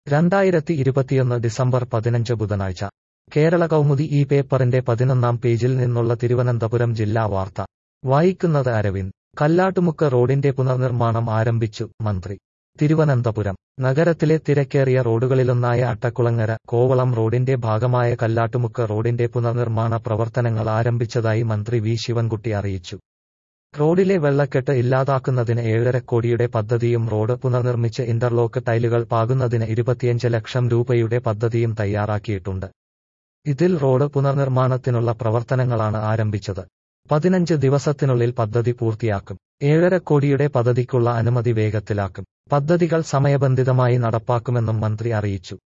രണ്ടായിരത്തി ഇരുപത്തിയൊന്ന് ഡിസംബർ പതിനഞ്ച് ബുധനാഴ്ച കേരള കൗമുദി ഈ പേപ്പറിന്റെ പതിനൊന്നാം പേജിൽ നിന്നുള്ള തിരുവനന്തപുരം ജില്ലാ വാർത്ത വായിക്കുന്നത് അരവിന്ദ് കല്ലാട്ടുമുക്ക് റോഡിന്റെ പുനർനിർമ്മാണം ആരംഭിച്ചു മന്ത്രി തിരുവനന്തപുരം നഗരത്തിലെ തിരക്കേറിയ റോഡുകളിലൊന്നായ അട്ടക്കുളങ്ങര കോവളം റോഡിന്റെ ഭാഗമായ കല്ലാട്ടുമുക്ക് റോഡിന്റെ പുനർനിർമ്മാണ പ്രവർത്തനങ്ങൾ ആരംഭിച്ചതായി മന്ത്രി വി ശിവൻകുട്ടി അറിയിച്ചു റോഡിലെ വെള്ളക്കെട്ട് ഇല്ലാതാക്കുന്നതിന് ഏഴര കോടിയുടെ പദ്ധതിയും റോഡ് പുനർനിർമ്മിച്ച് ഇന്റർലോക്ക് ടൈലുകൾ പാകുന്നതിന് ഇരുപത്തിയഞ്ച് ലക്ഷം രൂപയുടെ പദ്ധതിയും തയ്യാറാക്കിയിട്ടുണ്ട് ഇതിൽ റോഡ് പുനർനിർമ്മാണത്തിനുള്ള പ്രവർത്തനങ്ങളാണ് ആരംഭിച്ചത് പതിനഞ്ച് ദിവസത്തിനുള്ളിൽ പദ്ധതി പൂർത്തിയാക്കും ഏഴര കോടിയുടെ പദ്ധതിക്കുള്ള അനുമതി വേഗത്തിലാക്കും പദ്ധതികൾ സമയബന്ധിതമായി നടപ്പാക്കുമെന്നും മന്ത്രി അറിയിച്ചു